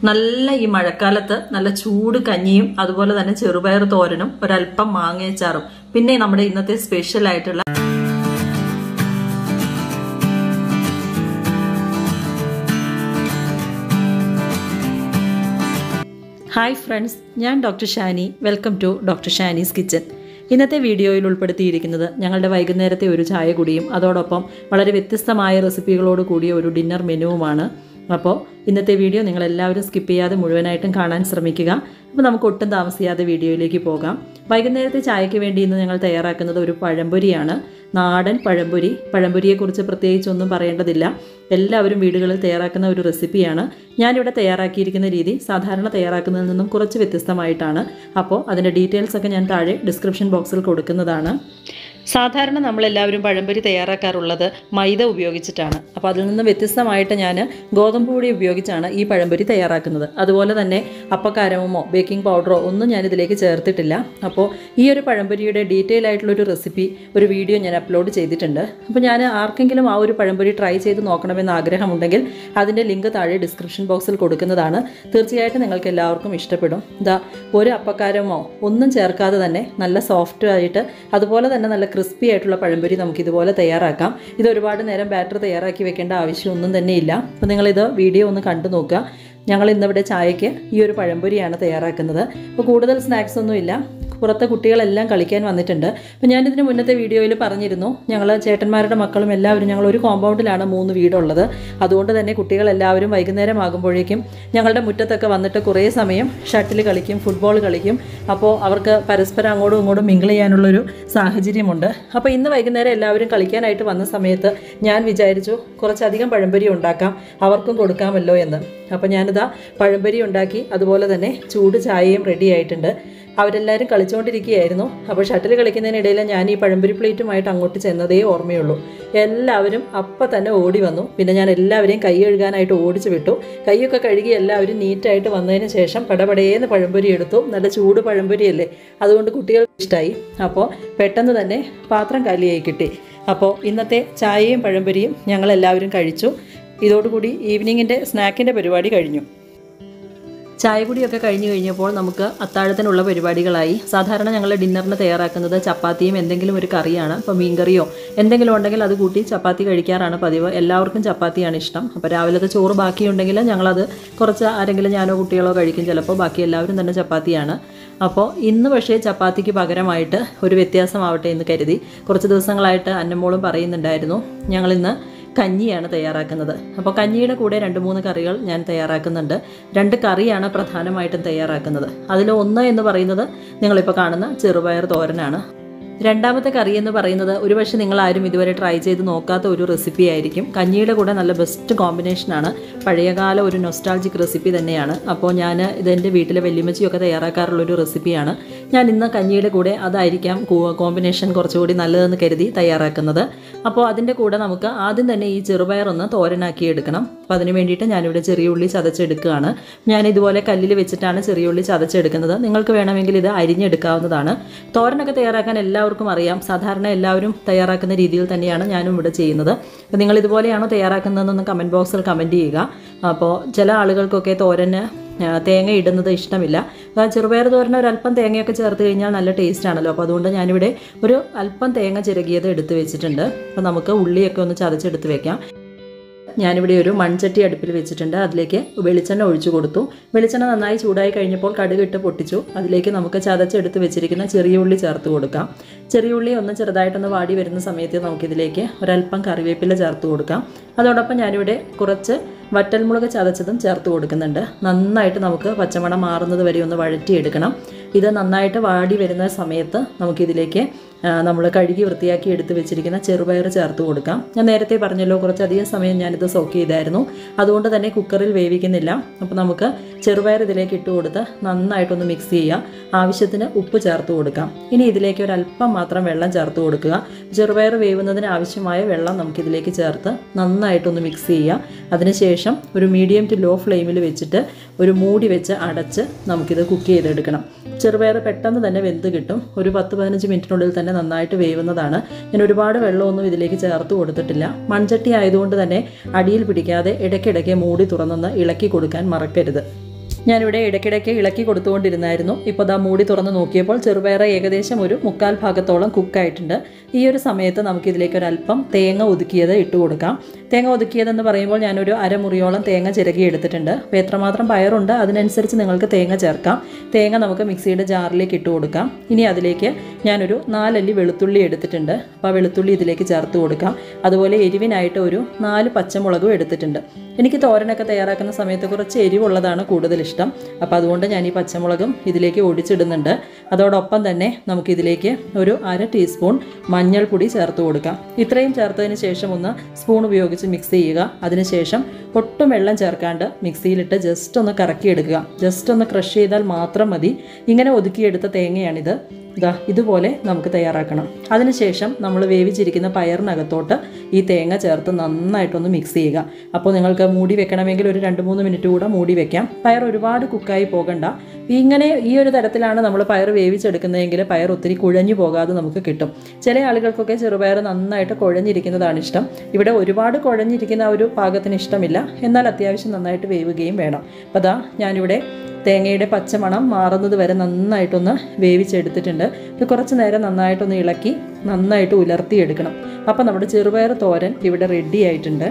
നല്ല ഈ മഴക്കാലത്ത് നല്ല ചൂട് കഞ്ഞിയും അതുപോലെ തന്നെ ചെറുപയർ തോരനും ഒരല്പം മാങ്ങയച്ചാറും പിന്നെ നമ്മുടെ ഇന്നത്തെ സ്പെഷ്യൽ ആയിട്ടുള്ള ഹായ് ഫ്രണ്ട്സ് ഞാൻ doctor Shani welcome to doctor Shani's kitchen ഇന്നത്തെ വീഡിയോയിൽ ഉൾപ്പെടുത്തിയിരിക്കുന്നത് ഞങ്ങളുടെ വൈകുന്നേരത്തെ ഒരു ചായ കുടിയും അതോടൊപ്പം വളരെ വ്യത്യസ്തമായ റെസിപ്പികളോട് കൂടിയ ഒരു ഡിന്നർ മെനുവുമാണ് അപ്പോൾ ഇന്നത്തെ വീഡിയോ നിങ്ങൾ എല്ലാവരും സ്കിപ്പ് ചെയ്യാതെ മുഴുവനായിട്ടും കാണാൻ ശ്രമിക്കുക അപ്പോൾ നമുക്ക് ഒട്ടും താമസിയാതെ വീഡിയോയിലേക്ക് പോകാം വൈകുന്നേരത്തെ ചായയ്ക്ക് വേണ്ടി ഇന്ന് ഞങ്ങൾ തയ്യാറാക്കുന്നത് ഒരു പഴംപൊരിയാണ് നാടൻ പഴംപൊരി പഴംപൊരിയെക്കുറിച്ച് പ്രത്യേകിച്ചൊന്നും പറയേണ്ടതില്ല എല്ലാവരും വീടുകളിൽ തയ്യാറാക്കുന്ന ഒരു റെസിപ്പിയാണ് ഞാനിവിടെ തയ്യാറാക്കിയിരിക്കുന്ന രീതി സാധാരണ തയ്യാറാക്കുന്നതിൽ നിന്നും കുറച്ച് വ്യത്യസ്തമായിട്ടാണ് അപ്പോൾ അതിൻ്റെ ഡീറ്റെയിൽസ് ഒക്കെ ഞാൻ താഴെ ഡിസ്ക്രിപ്ഷൻ ബോക്സിൽ കൊടുക്കുന്നതാണ് സാധാരണ നമ്മളെല്ലാവരും പഴംപൊരി തയ്യാറാക്കാറുള്ളത് മൈദ ഉപയോഗിച്ചിട്ടാണ് അപ്പോൾ അതിൽ നിന്ന് വ്യത്യസ്തമായിട്ട് ഞാൻ ഗോതമ്പ് പൊടി ഉപയോഗിച്ചാണ് ഈ പഴംപൊരി തയ്യാറാക്കുന്നത് അതുപോലെ തന്നെ അപ്പക്കാരമോ ബേക്കിംഗ് പൗഡറോ ഒന്നും ഞാനിതിലേക്ക് ചേർത്തിട്ടില്ല അപ്പോൾ ഈ ഒരു പഴംപൊരിയുടെ ഡീറ്റെയിൽ ആയിട്ടുള്ളൊരു റെസിപ്പി ഒരു വീഡിയോ ഞാൻ അപ്ലോഡ് ചെയ്തിട്ടുണ്ട് അപ്പോൾ ഞാൻ ആർക്കെങ്കിലും ആ ഒരു പഴംപൊരി ട്രൈ ചെയ്ത് നോക്കണമെന്ന് ആഗ്രഹമുണ്ടെങ്കിൽ അതിൻ്റെ ലിങ്ക് താഴെ ഡിസ്ക്രിപ്ഷൻ ബോക്സിൽ കൊടുക്കുന്നതാണ് തീർച്ചയായിട്ടും നിങ്ങൾക്ക് എല്ലാവർക്കും ഇഷ്ടപ്പെടും ഇതാ ഒരു അപ്പക്കാരമോ ഒന്നും ചേർക്കാതെ തന്നെ നല്ല സോഫ്റ്റ് ആയിട്ട് അതുപോലെ തന്നെ നല്ല ക്രിസ്പി ആയിട്ടുള്ള പഴംപൊരി നമുക്ക് ഇതുപോലെ തയ്യാറാക്കാം ഇത് ഒരുപാട് നേരം ബാറ്റർ തയ്യാറാക്കി വെക്കേണ്ട ആവശ്യമൊന്നും തന്നെ ഇല്ല അപ്പോൾ നിങ്ങളിത് വീഡിയോ ഒന്ന് കണ്ടു നോക്കുക ഞങ്ങൾ ഇന്നിവിടെ ചായയ്ക്ക് ഈ ഒരു പഴംപൊരിയാണ് തയ്യാറാക്കുന്നത് അപ്പോൾ കൂടുതൽ സ്നാക്സ് ഒന്നുമില്ല പുറത്തെ കുട്ടികളെല്ലാം കളിക്കാൻ വന്നിട്ടുണ്ട് അപ്പോൾ ഞാനിതിന് മുന്നത്തെ വീഡിയോയിൽ പറഞ്ഞിരുന്നു ഞങ്ങൾ ചേട്ടന്മാരുടെ മക്കളും എല്ലാവരും ഞങ്ങൾ ഒരു കോമ്പൗണ്ടിലാണ് മൂന്ന് വീടുള്ളത് അതുകൊണ്ട് തന്നെ കുട്ടികളെല്ലാവരും വൈകുന്നേരം ആകുമ്പോഴേക്കും ഞങ്ങളുടെ മുറ്റത്തൊക്കെ വന്നിട്ട് കുറേ സമയം ഷട്ടിൽ കളിക്കും ഫുട്ബോൾ കളിക്കും അപ്പോൾ അവർക്ക് പരസ്പരം അങ്ങോട്ടും ഇങ്ങോട്ടും മിങ്കിൾ ചെയ്യാനുള്ളൊരു സാഹചര്യമുണ്ട് അപ്പോൾ ഇന്ന് വൈകുന്നേരം എല്ലാവരും കളിക്കാനായിട്ട് വന്ന സമയത്ത് ഞാൻ വിചാരിച്ചു കുറച്ചധികം പഴംപൊരി ഉണ്ടാക്കാം അവർക്കും കൊടുക്കാമല്ലോ എന്ന് അപ്പോൾ ഞാനിതാ പഴംപൊരി ഉണ്ടാക്കി അതുപോലെ തന്നെ ചൂട് ചായയും റെഡി ആയിട്ടുണ്ട് അവരെല്ലാവരും കളിച്ചുകൊണ്ടിരിക്കുകയായിരുന്നു അപ്പോൾ ഷട്ടിൽ കളിക്കുന്നതിനിടയിൽ ഞാൻ ഈ പഴംപൊരി പ്ലേറ്റുമായിട്ട് അങ്ങോട്ട് ചെന്നതേ ഓർമ്മയുള്ളൂ എല്ലാവരും അപ്പം തന്നെ ഓടി വന്നു പിന്നെ ഞാൻ എല്ലാവരെയും കൈ കഴുകാനായിട്ട് ഓടിച്ചു വിട്ടു കൈയൊക്കെ കഴുകി എല്ലാവരും നീറ്റായിട്ട് വന്നതിന് ശേഷം പടപടേന്ന് പഴംപൊരി എടുത്തു നല്ല ചൂട് പഴംപൊരിയല്ലേ അതുകൊണ്ട് കുട്ടികൾക്ക് ഇഷ്ടമായി അപ്പോൾ പെട്ടെന്ന് തന്നെ പാത്രം കാലിയായി കിട്ടി അപ്പോൾ ഇന്നത്തെ ചായയും പഴംപൊരിയും ഞങ്ങളെല്ലാവരും കഴിച്ചു ഇതോടുകൂടി ഈവനിങ്ങിൻ്റെ സ്നാക്കിൻ്റെ പരിപാടി കഴിഞ്ഞു ചായ കുടിയൊക്കെ കഴിഞ്ഞ് കഴിഞ്ഞപ്പോൾ നമുക്ക് അത്താഴത്തിനുള്ള പരിപാടികളായി സാധാരണ ഞങ്ങൾ ഡിന്നറിന് തയ്യാറാക്കുന്നത് ചപ്പാത്തിയും എന്തെങ്കിലും ഒരു കറിയാണ് അപ്പോൾ മീൻകറിയോ എന്തെങ്കിലും ഉണ്ടെങ്കിൽ അത് കൂട്ടി ചപ്പാത്തി കഴിക്കാറാണ് പതിവ് എല്ലാവർക്കും ചപ്പാത്തിയാണ് ഇഷ്ടം അപ്പോൾ രാവിലത്തെ ചോറ് ബാക്കിയുണ്ടെങ്കിൽ ഞങ്ങളത് കുറച്ച് ആരെങ്കിലും ഞാനോ കുട്ടികളോ കഴിക്കും ചിലപ്പോൾ ബാക്കി എല്ലാവരും തന്നെ ചപ്പാത്തിയാണ് അപ്പോൾ ഇന്ന് പക്ഷേ ചപ്പാത്തിക്ക് പകരമായിട്ട് ഒരു വ്യത്യാസമാവട്ടെ എന്ന് കരുതി കുറച്ച് ദിവസങ്ങളായിട്ട് അന്നമോളും പറയുന്നുണ്ടായിരുന്നു ഞങ്ങളിന്ന് കഞ്ഞിയാണ് തയ്യാറാക്കുന്നത് അപ്പോൾ കഞ്ഞിയുടെ കൂടെ രണ്ട് മൂന്ന് കറികൾ ഞാൻ തയ്യാറാക്കുന്നുണ്ട് രണ്ട് കറിയാണ് പ്രധാനമായിട്ടും തയ്യാറാക്കുന്നത് അതിൽ ഒന്ന് എന്ന് പറയുന്നത് നിങ്ങളിപ്പോൾ കാണുന്ന ചെറുപയർ തോരനാണ് രണ്ടാമത്തെ കറി എന്ന് പറയുന്നത് ഒരുപക്ഷെ നിങ്ങൾ ആരും ഇതുവരെ ട്രൈ ചെയ്ത് നോക്കാത്ത ഒരു റെസിപ്പി ആയിരിക്കും കഞ്ഞിയുടെ കൂടെ നല്ല ബെസ്റ്റ് കോമ്പിനേഷനാണ് പഴയകാല ഒരു നൊസ്റ്റാൾജിക് റെസിപ്പി തന്നെയാണ് അപ്പോൾ ഞാൻ ഇതെൻ്റെ വീട്ടിലെ വല്യമ്മച്ചിയൊക്കെ തയ്യാറാക്കാറുള്ള ഒരു റെസിപ്പിയാണ് ഞാൻ ഇന്ന് കഞ്ഞിയുടെ കൂടെ അതായിരിക്കാം കോമ്പിനേഷൻ കുറച്ചുകൂടി നല്ലതെന്ന് കരുതി തയ്യാറാക്കുന്നത് അപ്പോൾ അതിൻ്റെ കൂടെ നമുക്ക് ആദ്യം തന്നെ ഈ ചെറുപയർ ഒന്ന് തോരനാക്കി എടുക്കണം അപ്പോൾ അതിന് വേണ്ടിയിട്ട് ഞാനിവിടെ ചെറിയ ഉള്ളി ചതച്ചെടുക്കുകയാണ് ഞാൻ ഇതുപോലെ കല്ലിൽ വെച്ചിട്ടാണ് ചെറിയ ഉള്ളി ചതച്ചെടുക്കുന്നത് നിങ്ങൾക്ക് വേണമെങ്കിൽ ഇത് അരിഞ്ഞെടുക്കാവുന്നതാണ് തോരനൊക്കെ തയ്യാറാക്കാൻ എല്ലാവർക്കും അറിയാം സാധാരണ എല്ലാവരും തയ്യാറാക്കുന്ന രീതിയിൽ തന്നെയാണ് ഞാനും ഇവിടെ ചെയ്യുന്നത് അപ്പോൾ നിങ്ങൾ ഇതുപോലെയാണോ തയ്യാറാക്കുന്നതെന്നൊന്ന് കമൻറ്റ് ബോക്സിൽ കമൻറ്റ് ചെയ്യുക അപ്പോൾ ചില ആളുകൾക്കൊക്കെ തോരന് തേങ്ങ ഇടുന്നത് ഇഷ്ടമില്ല ചെറുപയർ തോരന് ഒരല്പം തേങ്ങയൊക്കെ ചേർത്ത് കഴിഞ്ഞാൽ നല്ല ടേസ്റ്റ് ആണല്ലോ അപ്പോൾ അതുകൊണ്ട് ഞാനിവിടെ ഒരു അല്പം തേങ്ങ ചിരകിയത് എടുത്ത് വെച്ചിട്ടുണ്ട് അപ്പോൾ നമുക്ക് ഉള്ളിയൊക്കെ ഒന്ന് ചതച്ചെടുത്ത് വെക്കാം ഞാനിവിടെ ഒരു മൺചട്ടി അടുപ്പിൽ വെച്ചിട്ടുണ്ട് അതിലേക്ക് വെളിച്ചെണ്ണ ഒഴിച്ചു കൊടുത്തു വെളിച്ചെണ്ണ നന്നായി ചൂടായി കഴിഞ്ഞപ്പോൾ കടുക് ഇട്ട് പൊട്ടിച്ചു അതിലേക്ക് നമുക്ക് ചതച്ചെടുത്ത് വെച്ചിരിക്കുന്ന ചെറിയ ഉള്ളി ചേർത്ത് കൊടുക്കാം ചെറിയ ഉള്ളി ഒന്ന് ചെറുതായിട്ടൊന്ന് വാടി വരുന്ന സമയത്ത് നമുക്കിതിലേക്ക് ഒരല്പം കറിവേപ്പില ചേർത്ത് കൊടുക്കാം അതോടൊപ്പം ഞാനിവിടെ കുറച്ച് വറ്റൽമുളക് ചതച്ചതും ചേർത്ത് കൊടുക്കുന്നുണ്ട് നന്നായിട്ട് നമുക്ക് പച്ചമണം മാറുന്നത് വരെ ഒന്ന് വഴറ്റിയെടുക്കണം ഇത് നന്നായിട്ട് വാടി വരുന്ന സമയത്ത് നമുക്കിതിലേക്ക് നമ്മൾ കഴുകി വൃത്തിയാക്കി എടുത്ത് വെച്ചിരിക്കുന്ന ചെറുപയർ ചേർത്ത് കൊടുക്കാം ഞാൻ നേരത്തെ പറഞ്ഞല്ലോ കുറച്ചധികം സമയം ഞാനിത് സോക്ക് ചെയ്തായിരുന്നു അതുകൊണ്ട് തന്നെ കുക്കറിൽ വേവിക്കുന്നില്ല അപ്പോൾ നമുക്ക് ചെറുപയർ ഇതിലേക്ക് ഇട്ട് കൊടുത്ത് നന്നായിട്ടൊന്ന് മിക്സ് ചെയ്യുക ആവശ്യത്തിന് ഉപ്പ് ചേർത്ത് കൊടുക്കാം ഇനി ഇതിലേക്ക് ഒരു അല്പം മാത്രം വെള്ളം ചേർത്ത് കൊടുക്കുക ചെറുപയർ വേവുന്നതിന് ആവശ്യമായ വെള്ളം നമുക്കിതിലേക്ക് ചേർത്ത് നന്നായിട്ടൊന്ന് മിക്സ് ചെയ്യുക അതിനുശേഷം ഒരു മീഡിയം ടു ലോ ഫ്ലെയിമിൽ വെച്ചിട്ട് ഒരു മൂടി വെച്ച് അടച്ച് നമുക്കിത് കുക്ക് ചെയ്തെടുക്കണം ചെറുപയർ പെട്ടെന്ന് തന്നെ വെന്ത് കിട്ടും ഒരു പത്ത് പതിനഞ്ച് മിനിറ്റിനുള്ളിൽ തന്നെ നന്നായിട്ട് വേവുന്നതാണ് ഞാൻ ഒരുപാട് വെള്ളമൊന്നും ഇതിലേക്ക് ചേർത്ത് കൊടുത്തിട്ടില്ല മൺചട്ടി ആയതുകൊണ്ട് തന്നെ അടിയിൽ പിടിക്കാതെ ഇടയ്ക്കിടയ്ക്ക് മൂടി തുറന്നൊന്ന് ഇളക്കി കൊടുക്കാൻ മറക്കരുത് ഞാനിവിടെ ഇടയ്ക്കിടയ്ക്ക് ഇളക്കി കൊടുത്തുകൊണ്ടിരുന്നായിരുന്നു ഇപ്പോൾ ദാ മൂടി തുറന്ന് നോക്കിയപ്പോൾ ചെറുപയർ ഏകദേശം ഒരു മുക്കാൽ ഭാഗത്തോളം കുക്കായിട്ടുണ്ട് ഈ ഒരു സമയത്ത് നമുക്കിതിലേക്ക് ഒരല്പം തേങ്ങ ഒതുക്കിയത് ഇട്ട് കൊടുക്കാം തേങ്ങ ഒതുക്കിയതെന്ന് പറയുമ്പോൾ ഞാനൊരു അരമുറിയോളം തേങ്ങ ചിരകി എടുത്തിട്ടുണ്ട് അപ്പോൾ എത്രമാത്രം പയറുണ്ട് അതിനനുസരിച്ച് നിങ്ങൾക്ക് തേങ്ങ ചേർക്കാം തേങ്ങ നമുക്ക് മിക്സിയുടെ ജാറിലേക്ക് ഇട്ട് കൊടുക്കാം ഇനി അതിലേക്ക് ഞാനൊരു നാലല്ലി വെളുത്തുള്ളി എടുത്തിട്ടുണ്ട് അപ്പോൾ ആ വെളുത്തുള്ളി ഇതിലേക്ക് ചേർത്ത് കൊടുക്കാം അതുപോലെ എരിവിനായിട്ട് ഒരു നാല് പച്ചമുളകും എടുത്തിട്ടുണ്ട് എനിക്ക് തോരനൊക്കെ തയ്യാറാക്കുന്ന സമയത്ത് കുറച്ച് എരിവുള്ളതാണ് കൂടുതൽ ഇഷ്ടം അപ്പോൾ അതുകൊണ്ട് ഞാൻ ഈ പച്ചമുളകും ഇതിലേക്ക് ഒടിച്ചിടുന്നുണ്ട് അതോടൊപ്പം തന്നെ നമുക്കിതിലേക്ക് ഒരു അര ടീസ്പൂൺ മഞ്ഞൾപ്പൊടി ചേർത്ത് കൊടുക്കാം ഇത്രയും ചേർത്തതിന് ശേഷം ഒന്ന് സ്പൂൺ ഉപയോഗിച്ച് മിക്സ് ചെയ്യുക അതിനുശേഷം ഒട്ടും വെള്ളം ചേർക്കാണ്ട് മിക്സിയിലിട്ട് ജസ്റ്റ് ഒന്ന് കറക്കിയെടുക്കുക ജസ്റ്റ് ഒന്ന് ക്രഷ് ചെയ്താൽ മാത്രം മതി ഇങ്ങനെ ഒതുക്കിയെടുത്ത തേങ്ങയാണിത് ഇതാ ഇതുപോലെ നമുക്ക് തയ്യാറാക്കണം അതിനുശേഷം നമ്മൾ വേവിച്ചിരിക്കുന്ന പയറിനകത്തോട്ട് ഈ തേങ്ങ ചേർത്ത് നന്നായിട്ടൊന്ന് മിക്സ് ചെയ്യുക അപ്പോൾ നിങ്ങൾക്ക് മൂടി വെക്കണമെങ്കിൽ ഒരു രണ്ട് മൂന്ന് മിനിറ്റ് കൂടെ മൂടി വെക്കാം പയർ ഒരുപാട് കുക്കായി പോകണ്ട ഇങ്ങനെ ഈ ഒരു തരത്തിലാണ് നമ്മൾ പയർ വേവിച്ചെടുക്കുന്നതെങ്കിൽ പയർ ഒത്തിരി കുഴഞ്ഞു പോകാതെ നമുക്ക് കിട്ടും ചില ആളുകൾക്കൊക്കെ ചെറുപയർ നന്നായിട്ട് കുഴഞ്ഞിരിക്കുന്നതാണ് ഇഷ്ടം ഇവിടെ ഒരുപാട് കുഴഞ്ഞിരിക്കുന്ന ആ ഒരു പാകത്തിന് ഇഷ്ടമില്ല എന്നാൽ അത്യാവശ്യം നന്നായിട്ട് വേവുകയും വേണം അപ്പോൾ അതാ ഞാനിവിടെ തേങ്ങയുടെ പച്ചമണം മാറുന്നത് വരെ നന്നായിട്ടൊന്ന് വേവിച്ചെടുത്തിട്ടുണ്ട് ഇത് കുറച്ച് നേരം നന്നായിട്ടൊന്ന് ഇളക്കി നന്നായിട്ട് ഉലർത്തിയെടുക്കണം അപ്പോൾ നമ്മുടെ ചെറുപയർ തോരൻ ഇവിടെ റെഡി ആയിട്ടുണ്ട്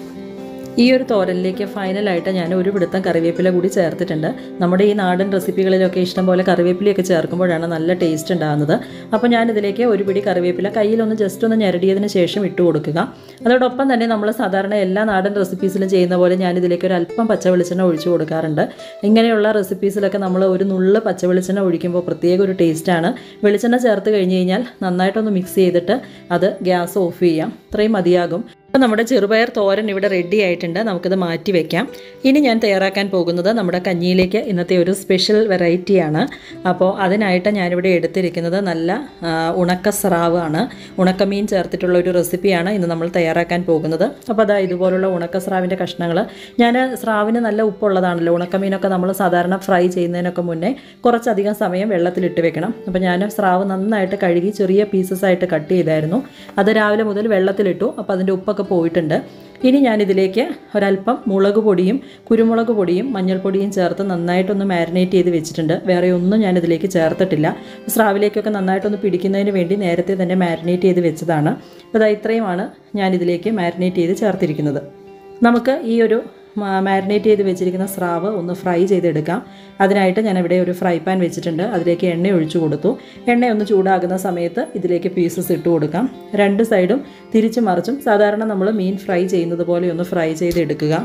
ഈ ഒരു തോരനിലേക്ക് ഫൈനലായിട്ട് ഞാൻ ഒരു പിടുത്തം കറിവേപ്പില കൂടി ചേർത്തിട്ടുണ്ട് നമ്മുടെ ഈ നാടൻ റെസിപ്പികളിലൊക്കെ ഇഷ്ടം പോലെ കറിവേപ്പിലയൊക്കെ ചേർക്കുമ്പോഴാണ് നല്ല ടേസ്റ്റ് ഉണ്ടാകുന്നത് അപ്പോൾ ഞാൻ ഇതിലേക്ക് ഒരു പിടി കറിവേപ്പില കയ്യിലൊന്ന് ജസ്റ്റ് ഒന്ന് ഞെരടിയതിന് ശേഷം ഇട്ട് കൊടുക്കുക അതോടൊപ്പം തന്നെ നമ്മൾ സാധാരണ എല്ലാ നാടൻ റെസിപ്പീസിലും ചെയ്യുന്ന പോലെ ഞാൻ ഇതിലേക്ക് ഒരു അല്പം പച്ച വെളിച്ചെണ്ണ ഒഴിച്ചു കൊടുക്കാറുണ്ട് ഇങ്ങനെയുള്ള റെസിപ്പീസിലൊക്കെ നമ്മൾ ഒരു നുള്ള് പച്ച വെളിച്ചെണ്ണ ഒഴിക്കുമ്പോൾ പ്രത്യേക ഒരു ടേസ്റ്റാണ് വെളിച്ചെണ്ണ ചേർത്ത് കഴിഞ്ഞ് കഴിഞ്ഞാൽ നന്നായിട്ടൊന്ന് മിക്സ് ചെയ്തിട്ട് അത് ഗ്യാസ് ഓഫ് ചെയ്യാം ഇത്രയും മതിയാകും അപ്പോൾ നമ്മുടെ ചെറുപയർ തോരൻ ഇവിടെ റെഡി ആയിട്ടുണ്ട് നമുക്കിത് മാറ്റി വെക്കാം ഇനി ഞാൻ തയ്യാറാക്കാൻ പോകുന്നത് നമ്മുടെ കഞ്ഞിയിലേക്ക് ഇന്നത്തെ ഒരു സ്പെഷ്യൽ വെറൈറ്റിയാണ് അപ്പോൾ അതിനായിട്ട് ഞാനിവിടെ എടുത്തിരിക്കുന്നത് നല്ല ആ, ഉണക്ക സ്രാവ് ആണ് ഉണക്കമീൻ ചേർത്തിട്ടുള്ള ഒരു റെസിപ്പിയാണ് ഇന്ന് നമ്മൾ തയ്യാറാക്കാൻ പോകുന്നത് അപ്പോൾ അതാ ഇതുപോലുള്ള ഉണക്ക സ്രാവിൻ്റെ കഷ്ണങ്ങൾ ഞാൻ സ്രാവിന് നല്ല ഉപ്പുള്ളതാണല്ലോ ഉണക്കമീനൊക്കെ നമ്മൾ സാധാരണ ഫ്രൈ ചെയ്യുന്നതിനൊക്കെ മുന്നേ കുറച്ചധികം സമയം വെള്ളത്തിലിട്ട് വെക്കണം അപ്പോൾ ഞാൻ സ്രാവ് നന്നായിട്ട് കഴുകി ചെറിയ പീസസ് ആയിട്ട് കട്ട് ചെയ്തായിരുന്നു അത് രാവിലെ മുതൽ വെള്ളത്തിലിട്ടു അപ്പോൾ അതിൻ്റെ ഉപ്പൊക്കെ പോയിട്ടുണ്ട് ഇനി ഞാനിതിലേക്ക് ഒരല്പം മുളക് പൊടിയും കുരുമുളക് പൊടിയും മഞ്ഞൾപ്പൊടിയും ചേർത്ത് നന്നായിട്ടൊന്ന് മാരിനേറ്റ് ചെയ്ത് വെച്ചിട്ടുണ്ട് വേറെ ഒന്നും ഞാനിതിലേക്ക് ചേർത്തിട്ടില്ല സ്രാവിലേക്കൊക്കെ നന്നായിട്ടൊന്ന് പിടിക്കുന്നതിന് വേണ്ടി നേരത്തെ തന്നെ മാരിനേറ്റ് ചെയ്ത് വെച്ചതാണ് അപ്പോൾ ഇതാ ഇത്രയുമാണ് ഞാനിതിലേക്ക് മാരിനേറ്റ് ചെയ്ത് ചേർത്തിരിക്കുന്നത് നമുക്ക് ഈ ഒരു മാരിനേറ്റ് ചെയ്ത് വെച്ചിരിക്കുന്ന സ്രാവ് ഒന്ന് ഫ്രൈ ചെയ്തെടുക്കാം അതിനായിട്ട് ഞാൻ ഇവിടെ ഒരു ഫ്രൈ പാൻ വെച്ചിട്ടുണ്ട് അതിലേക്ക് എണ്ണ ഒഴിച്ചു കൊടുത്തു എണ്ണ ഒന്ന് ചൂടാകുന്ന സമയത്ത് ഇതിലേക്ക് പീസസ് ഇട്ട് കൊടുക്കാം രണ്ട് സൈഡും തിരിച്ചു മറിച്ചും സാധാരണ നമ്മൾ മീൻ ഫ്രൈ ചെയ്യുന്നത് പോലെ ഒന്ന് ഫ്രൈ ചെയ്തെടുക്കുക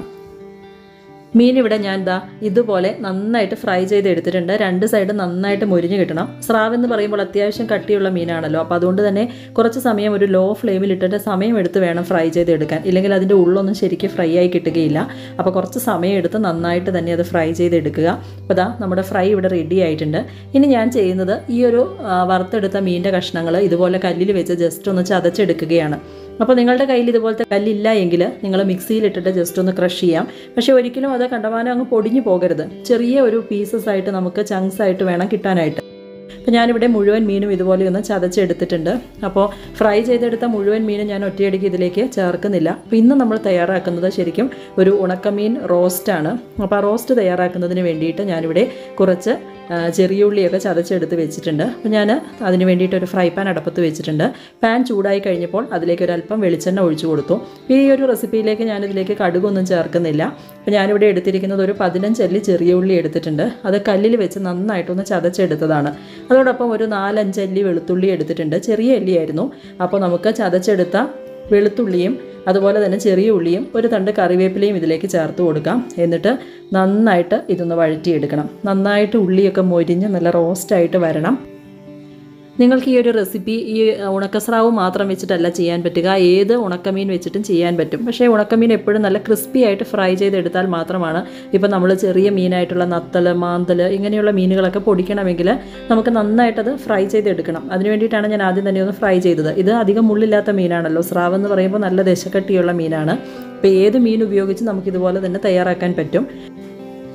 മീൻ ഇവിടെ ഞാൻ ദാ ഇതുപോലെ നന്നായിട്ട് ഫ്രൈ ചെയ്ത് എടുത്തിട്ടുണ്ട് രണ്ട് സൈഡ് നന്നായിട്ട് മുരിഞ്ഞ് കിട്ടണം സ്രാവ് എന്ന് പറയുമ്പോൾ അത്യാവശ്യം കട്ടിയുള്ള മീനാണല്ലോ അപ്പോൾ അതുകൊണ്ട് തന്നെ കുറച്ച് സമയം ഒരു ലോ ഫ്ലെയിമിൽ ഇട്ടിട്ട് സമയം എടുത്ത് വേണം ഫ്രൈ ചെയ്തെടുക്കാൻ ഇല്ലെങ്കിൽ അതിൻ്റെ ഉള്ളൊന്നും ശരിക്കും ഫ്രൈ ആയി കിട്ടുകയില്ല അപ്പോൾ കുറച്ച് സമയം എടുത്ത് നന്നായിട്ട് തന്നെ അത് ഫ്രൈ ചെയ്തെടുക്കുക അപ്പോൾ ദാ നമ്മുടെ ഫ്രൈ ഇവിടെ റെഡി ആയിട്ടുണ്ട് ഇനി ഞാൻ ചെയ്യുന്നത് ഈ ഒരു ആ, വറുത്തെടുത്ത മീനിൻ്റെ കഷ്ണങ്ങൾ ഇതുപോലെ കല്ലിൽ വെച്ച് ജസ്റ്റ് ഒന്ന് ചതച്ചെടുക്കുകയാണ് അപ്പോൾ നിങ്ങളുടെ കയ്യിൽ ഇതുപോലത്തെ കല്ലില്ല എങ്കിൽ നിങ്ങൾ മിക്സിയിലിട്ടിട്ട് ജസ്റ്റ് ഒന്ന് ക്രഷ് ചെയ്യാം പക്ഷേ ഒരിക്കലും അത് കണ്ടമാനം അങ്ങ് പൊടിഞ്ഞു പോകരുത് ചെറിയ ഒരു പീസസ് ആയിട്ട് നമുക്ക് ചങ്ക്സ് ആയിട്ട് വേണം കിട്ടാനായിട്ട് അപ്പോൾ ഞാനിവിടെ മുഴുവൻ മീനും ഇതുപോലെ ഒന്ന് ചതച്ചെടുത്തിട്ടുണ്ട് അപ്പോൾ ഫ്രൈ ചെയ്തെടുത്ത മുഴുവൻ മീനും ഞാൻ ഒറ്റയടിക്ക് ഇതിലേക്ക് ചേർക്കുന്നില്ല അപ്പോൾ ഇന്ന് നമ്മൾ തയ്യാറാക്കുന്നത് ശരിക്കും ഒരു ഉണക്കമീൻ റോസ്റ്റാണ് അപ്പോൾ ആ റോസ്റ്റ് തയ്യാറാക്കുന്നതിന് വേണ്ടിയിട്ട് ഞാനിവിടെ കുറച്ച് ആ, ചെറിയ ഉള്ളിയൊക്കെ ചതച്ചെടുത്ത് വെച്ചിട്ടുണ്ട് അപ്പോൾ ഞാൻ അതിന് വേണ്ടിയിട്ട് ഒരു ഫ്രൈ പാൻ അടപ്പത്ത് വെച്ചിട്ടുണ്ട് പാൻ ചൂടായി കഴിഞ്ഞപ്പോൾ അതിലേക്ക് ഒരു അല്പം വെളിച്ചെണ്ണ ഒഴിച്ചു കൊടുത്തു ഈ ഒരു റെസിപ്പിയിലേക്ക് ഞാനിതിലേക്ക് കടുകൊന്നും ചേർക്കുന്നില്ല അപ്പോൾ ഞാനിവിടെ എടുത്തിരിക്കുന്നത് ഒരു പതിനഞ്ചല്ലി ചെറിയ ഉള്ളി എടുത്തിട്ടുണ്ട് അത് കല്ലിൽ വെച്ച് നന്നായിട്ടൊന്ന് ചതച്ചെടുത്തതാണ് അതോടൊപ്പം ഒരു നാലഞ്ചല്ലി വെളുത്തുള്ളി എടുത്തിട്ടുണ്ട് ചെറിയ അല്ലിയായിരുന്നു അപ്പോൾ നമുക്ക് ചതച്ചെടുത്ത വെളുത്തുള്ളിയും അതുപോലെ തന്നെ ചെറിയ ഉള്ളിയും ഒരു തണ്ട് കറിവേപ്പിലയും ഇതിലേക്ക് ചേർത്ത് കൊടുക്കാം എന്നിട്ട് നന്നായിട്ട് ഇതൊന്ന് വഴറ്റിയെടുക്കണം നന്നായിട്ട് ഉള്ളിയൊക്കെ മൊരിഞ്ഞ് നല്ല റോസ്റ്റായിട്ട് വരണം നിങ്ങൾക്ക് ഈ ഒരു റെസിപ്പി ഈ ഉണക്കസ്രാവ് മാത്രം വെച്ചിട്ടല്ല ചെയ്യാൻ പറ്റുക ഏത് ഉണക്കമീൻ വെച്ചിട്ടും ചെയ്യാൻ പറ്റും പക്ഷേ ഉണക്കമീൻ എപ്പോഴും നല്ല ക്രിസ്പി ആയിട്ട് ഫ്രൈ ചെയ്തെടുത്താൽ മാത്രമാണ് ഇപ്പോൾ നമ്മൾ ചെറിയ മീനായിട്ടുള്ള നത്തൽ മാന്തൽ ഇങ്ങനെയുള്ള മീനുകളൊക്കെ പൊടിക്കണമെങ്കിൽ നമുക്ക് നന്നായിട്ടത് ഫ്രൈ ചെയ്തെടുക്കണം അതിന് വേണ്ടിയിട്ടാണ് ഞാൻ ആദ്യം തന്നെ ഒന്ന് ഫ്രൈ ചെയ്തത് ഇത് അധികം മുള്ളില്ലാത്ത മീനാണല്ലോ സ്രാവ് എന്ന് പറയുമ്പോൾ നല്ല ദശക്കട്ടിയുള്ള മീനാണ് അപ്പോൾ ഏത് മീൻ ഉപയോഗിച്ച് നമുക്കിതുപോലെ തന്നെ തയ്യാറാക്കാൻ പറ്റും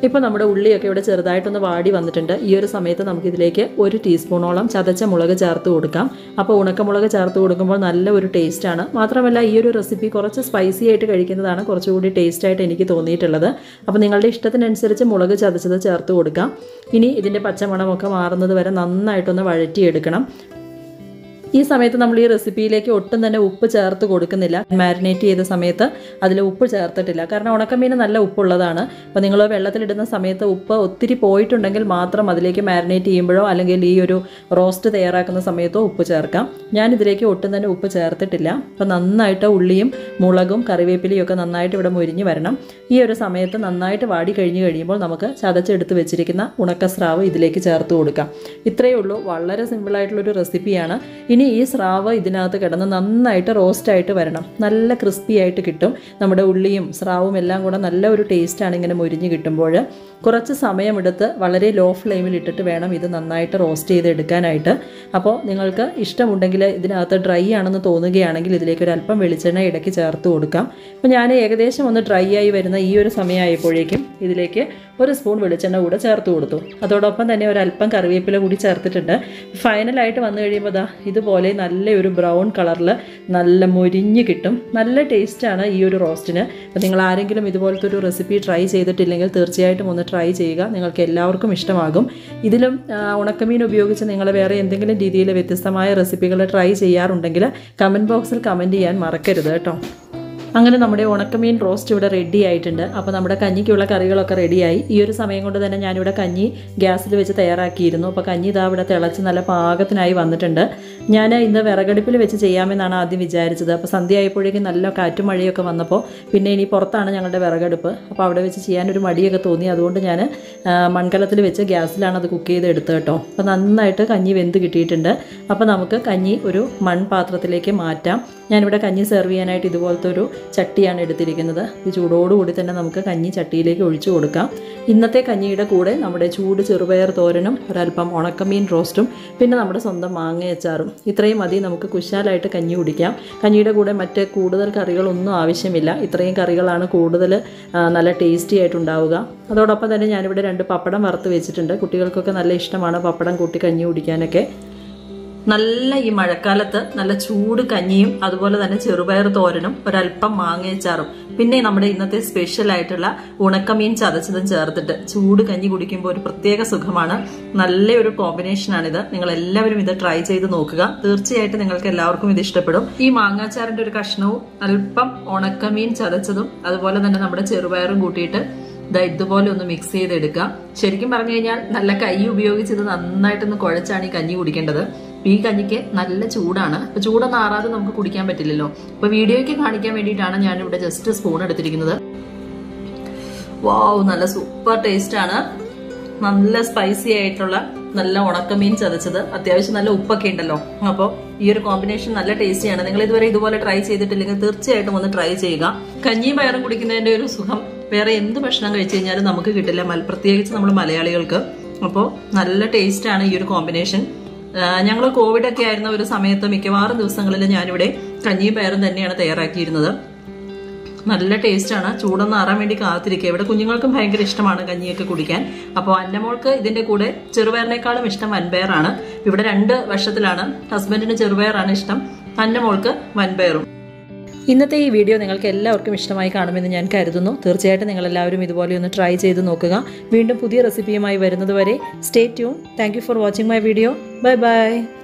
ഇപ്പോൾ നമ്മുടെ ഉള്ളിയൊക്കെ ഇവിടെ ചെറുതായിട്ടൊന്ന് വാടി വന്നിട്ടുണ്ട് ഈ ഒരു സമയത്ത് നമുക്കിതിലേക്ക് ഒരു ടീസ്പൂണോളം ചതച്ച മുളക് ചേർത്ത് കൊടുക്കാം അപ്പോൾ ഉണക്കമുളക് ചേർത്ത് കൊടുക്കുമ്പോൾ നല്ല ഒരു ടേസ്റ്റാണ് മാത്രമല്ല ഈ ഒരു റെസിപ്പി കുറച്ച് സ്പൈസി ആയിട്ട് കഴിക്കുന്നതാണ് കുറച്ചുകൂടി ടേസ്റ്റ് ആയിട്ട് എനിക്ക് തോന്നിയിട്ടുള്ളത് അപ്പോൾ നിങ്ങളുടെ ഇഷ്ടത്തിനനുസരിച്ച് മുളക് ചതച്ചത് ചേർത്ത് കൊടുക്കാം ഇനി ഇതിൻ്റെ പച്ചമണമൊക്കെ മാറുന്നത് വരെ നന്നായിട്ടൊന്ന് വഴറ്റിയെടുക്കണം ഈ സമയത്ത് നമ്മൾ ഈ റെസിപ്പിയിലേക്ക് ഒട്ടും തന്നെ ഉപ്പ് ചേർത്ത് കൊടുക്കുന്നില്ല മാരിനേറ്റ് ചെയ്ത സമയത്ത് അതിൽ ഉപ്പ് ചേർത്തിട്ടില്ല കാരണം ഉണക്കമീൻ നല്ല ഉപ്പുള്ളതാണ് അപ്പോൾ നിങ്ങൾ വെള്ളത്തിലിടുന്ന സമയത്ത് ഉപ്പ് ഒത്തിരി പോയിട്ടുണ്ടെങ്കിൽ മാത്രം അതിലേക്ക് മാരിനേറ്റ് ചെയ്യുമ്പോഴോ അല്ലെങ്കിൽ ഈ ഒരു റോസ്റ്റ് തയ്യാറാക്കുന്ന സമയത്തോ ഉപ്പ് ചേർക്കാം ഞാൻ ഇതിലേക്ക് ഒട്ടും തന്നെ ഉപ്പ് ചേർത്തിട്ടില്ല അപ്പോൾ നന്നായിട്ട് ഉള്ളിയും മുളകും കറിവേപ്പിലയും ഒക്കെ നന്നായിട്ട് ഇവിടെ മുരിഞ്ഞ് വരണം ഈ ഒരു സമയത്ത് നന്നായിട്ട് വാടി കഴിഞ്ഞ് കഴിയുമ്പോൾ നമുക്ക് ചതച്ചെടുത്ത് വെച്ചിരിക്കുന്ന ഉണക്കസ്രാവ് ഇതിലേക്ക് ചേർത്ത് കൊടുക്കാം ഇത്രയേ ഉള്ളൂ വളരെ സിമ്പിളായിട്ടുള്ളൊരു റെസിപ്പിയാണ് ഇനി ഈ സ്രാവ് ഇതിനകത്ത് കിടന്ന് നന്നായിട്ട് റോസ്റ്റായിട്ട് വരണം നല്ല ക്രിസ്പി ആയിട്ട് കിട്ടും നമ്മുടെ ഉള്ളിയും സ്രാവും എല്ലാം കൂടെ നല്ല ഒരു ടേസ്റ്റാണ് ഇങ്ങനെ മുരിഞ്ഞ് കിട്ടുമ്പോൾ കുറച്ച് സമയമെടുത്ത് വളരെ ലോ ഫ്ലെയിമിൽ ഇട്ടിട്ട് വേണം ഇത് നന്നായിട്ട് റോസ്റ്റ് ചെയ്ത് എടുക്കാനായിട്ട് അപ്പോൾ നിങ്ങൾക്ക് ഇഷ്ടമുണ്ടെങ്കിൽ ഇതിനകത്ത് ഡ്രൈ ആണെന്ന് തോന്നുകയാണെങ്കിൽ ഇതിലേക്ക് ഒരു അല്പം വെളിച്ചെണ്ണ ഇടയ്ക്ക് ചേർത്ത് കൊടുക്കാം അപ്പോൾ ഞാൻ ഏകദേശം ഒന്ന് ഡ്രൈ ആയി വരുന്ന ഈ ഒരു സമയമായപ്പോഴേക്കും ഇതിലേക്ക് ഒരു സ്പൂൺ വെളിച്ചെണ്ണ കൂടെ ചേർത്ത് കൊടുത്തു അതോടൊപ്പം തന്നെ ഒരു അല്പം കറിവേപ്പില കൂടി ചേർത്തിട്ടുണ്ട് ഫൈനലായിട്ട് വന്നു കഴിയുമ്പോൾ ദാ ഇതുപോലെ നല്ലൊരു ബ്രൗൺ കളറിൽ നല്ല മൊരിഞ്ഞ് കിട്ടും നല്ല ടേസ്റ്റാണ് ഈ ഒരു റോസ്റ്റിന് അപ്പോൾ നിങ്ങൾ ആരെങ്കിലും ഇതുപോലത്തെ ഒരു റെസിപ്പി ട്രൈ ചെയ്തിട്ടില്ലെങ്കിൽ തീർച്ചയായിട്ടും ഒന്ന് ട്രൈ ചെയ്യുക നിങ്ങൾക്ക് എല്ലാവർക്കും ഇഷ്ടമാകും ഇതിലും ആ, ഉണക്കമീൻ ഉപയോഗിച്ച് നിങ്ങൾ വേറെ എന്തെങ്കിലും രീതിയിൽ വ്യത്യസ്തമായ റെസിപ്പികൾ ട്രൈ ചെയ്യാറുണ്ടെങ്കിൽ കമൻറ്റ് ബോക്സിൽ കമൻറ്റ് ചെയ്യാൻ മറക്കരുത് കേട്ടോ അങ്ങനെ നമ്മുടെ ഉണക്കമീൻ റോസ്റ്റ് ഇവിടെ റെഡി ആയിട്ടുണ്ട് അപ്പോൾ നമ്മുടെ കഞ്ഞിക്കുള്ള കറികളൊക്കെ റെഡിയായി ഈ ഒരു സമയം കൊണ്ട് തന്നെ ഞാനിവിടെ കഞ്ഞി ഗ്യാസിൽ വെച്ച് തയ്യാറാക്കിയിരുന്നു അപ്പോൾ കഞ്ഞി ഇതാ ഇവിടെ തിളച്ച് നല്ല പാകത്തിനായി വന്നിട്ടുണ്ട് ഞാൻ ഇന്ന് വിറകടുപ്പിൽ വെച്ച് ചെയ്യാമെന്നാണ് ആദ്യം വിചാരിച്ചത് അപ്പോൾ സന്ധ്യ ആയപ്പോഴേക്കും നല്ല കാറ്റും മഴയൊക്കെ വന്നപ്പോൾ പിന്നെ ഇനി പുറത്താണ് ഞങ്ങളുടെ വിറകടുപ്പ് അപ്പോൾ അവിടെ വെച്ച് ചെയ്യാനൊരു മടിയൊക്കെ തോന്നി അതുകൊണ്ട് ഞാൻ മൺകലത്തിൽ വെച്ച് ഗ്യാസിലാണ് അത് കുക്ക് ചെയ്ത് എടുത്തത് കേട്ടോ അപ്പോൾ നന്നായിട്ട് കഞ്ഞി വെന്ത് കിട്ടിയിട്ടുണ്ട് അപ്പോൾ നമുക്ക് കഞ്ഞി ഒരു മൺപാത്രത്തിലേക്ക് മാറ്റാം ഞാനിവിടെ കഞ്ഞി സെർവ് ചെയ്യാനായിട്ട് ഇതുപോലത്തെ ഒരു ചട്ടിയാണ് എടുത്തിരിക്കുന്നത് ഈ ചൂടോടുകൂടി തന്നെ നമുക്ക് കഞ്ഞി ചട്ടിയിലേക്ക് ഒഴിച്ചു കൊടുക്കാം ഇന്നത്തെ കഞ്ഞിയുടെ കൂടെ നമ്മുടെ ചൂട് ചെറുപയർ തോരനും ഒരല്പം ഉണക്കമീൻ റോസ്റ്റും പിന്നെ നമ്മുടെ സ്വന്തം മാങ്ങയച്ചാറും ഇത്രയും മതി നമുക്ക് കുശാലായിട്ട് കഞ്ഞി കുടിക്കാം കഞ്ഞിയുടെ കൂടെ മറ്റ് കൂടുതൽ കറികളൊന്നും ആവശ്യമില്ല ഇത്രയും കറികളാണ് കൂടുതൽ ആ, നല്ല ടേസ്റ്റി ആയിട്ടുണ്ടാവുക അതോടൊപ്പം തന്നെ ഞാനിവിടെ രണ്ട് പപ്പടം വറുത്ത് വെച്ചിട്ടുണ്ട് കുട്ടികൾക്കൊക്കെ നല്ല ഇഷ്ടമാണ് പപ്പടം കൂട്ടി കഞ്ഞി കുടിക്കാനൊക്കെ നല്ല ഈ മഴക്കാലത്ത് നല്ല ചൂട് കഞ്ഞിയും അതുപോലെ തന്നെ ചെറുപയർ തോരനും ഒരല്പം മാങ്ങയച്ചാറും പിന്നെ നമ്മുടെ ഇന്നത്തെ സ്പെഷ്യൽ ആയിട്ടുള്ള ഉണക്കമീൻ ചതച്ചതും ചേർത്തിട്ട് ചൂട് കഞ്ഞി കുടിക്കുമ്പോൾ ഒരു പ്രത്യേക സുഖമാണ് നല്ലൊരു കോമ്പിനേഷനാണിത് നിങ്ങൾ എല്ലാവരും ഇത് ട്രൈ ചെയ്ത് നോക്കുക തീർച്ചയായിട്ടും നിങ്ങൾക്ക് എല്ലാവർക്കും ഇത് ഇഷ്ടപ്പെടും ഈ മാങ്ങാച്ചാറിന്റെ ഒരു കഷ്ണവും അല്പം ഉണക്കമീൻ ചതച്ചതും അതുപോലെ തന്നെ നമ്മുടെ ചെറുപയറും കൂട്ടിയിട്ട് ദാ ഇതുപോലെ ഒന്ന് മിക്സ് ചെയ്തെടുക്കുക ശരിക്കും പറഞ്ഞു കഴിഞ്ഞാൽ നല്ല കൈ ഉപയോഗിച്ച് ഇത് നന്നായിട്ടൊന്ന് കുഴച്ചാണ് ഈ കഞ്ഞി കുടിക്കേണ്ടത് ഈ കഞ്ഞിക്ക് നല്ല ചൂടാണ് അപ്പൊ ചൂടൊന്നും ആറാതെ നമുക്ക് കുടിക്കാൻ പറ്റില്ലല്ലോ അപ്പൊ വീഡിയോയ്ക്ക് കാണിക്കാൻ വേണ്ടിയിട്ടാണ് ഞാൻ ഇവിടെ ജസ്റ്റ് സ്പൂൺ എടുത്തിരിക്കുന്നത് വാവ് നല്ല സൂപ്പർ ടേസ്റ്റ് ആണ് നല്ല സ്പൈസി ആയിട്ടുള്ള നല്ല ഉണക്കമീൻ ചതച്ചത് അത്യാവശ്യം നല്ല ഉപ്പൊക്കെ ഉണ്ടല്ലോ അപ്പോൾ ഈ ഒരു കോമ്പിനേഷൻ നല്ല ടേസ്റ്റിയാണ് നിങ്ങൾ ഇതുവരെ ഇതുപോലെ ട്രൈ ചെയ്തിട്ടില്ലെങ്കിൽ തീർച്ചയായിട്ടും ഒന്ന് ട്രൈ ചെയ്യുക കഞ്ഞിയും പയറും കുടിക്കുന്നതിന്റെ ഒരു സുഖം വേറെ എന്ത് ഭക്ഷണം കഴിച്ചു കഴിഞ്ഞാലും നമുക്ക് കിട്ടില്ല മൽ- പ്രത്യേകിച്ച് നമ്മൾ മലയാളികൾക്ക് അപ്പോൾ നല്ല ടേസ്റ്റാണ് ഈ ഒരു കോമ്പിനേഷൻ ഞങ്ങൾ കോവിഡ് ഒക്കെ ആയിരുന്ന ഒരു സമയത്ത് മിക്കവാറും ദിവസങ്ങളിൽ ഞാനിവിടെ കഞ്ഞിയും പയറും തന്നെയാണ് തയ്യാറാക്കിയിരുന്നത് നല്ല ടേസ്റ്റാണ് ചൂടൊന്ന് ആറാൻ വേണ്ടി കാത്തിരിക്കുക ഇവിടെ കുഞ്ഞുങ്ങൾക്കും ഭയങ്കര ഇഷ്ടമാണ് കഞ്ഞിയൊക്കെ കുടിക്കാൻ അപ്പോൾ അന്നമോൾക്ക് ഇതിന്റെ കൂടെ ചെറുപയറിനേക്കാളും ഇഷ്ടം വൻപയറാണ് ഇവിടെ രണ്ട് വർഷത്തിലാണ് ഹസ്ബൻഡിന് ചെറുപയറാണ് ഇഷ്ടം അന്നമോൾക്ക് വൻപയറും ഇന്നത്തെ ഈ വീഡിയോ നിങ്ങൾക്ക് എല്ലാവർക്കും ഇഷ്ടമായി കാണുമെന്ന് ഞാൻ കരുതുന്നു തീർച്ചയായിട്ടും നിങ്ങൾ എല്ലാവരും ഇതുപോലെ ഒന്ന് ട്രൈ ചെയ്ത് നോക്കുക വീണ്ടും പുതിയ റെസിപ്പിയുമായി വരുന്നത് വരെ stay tune thank you for watching my video bye by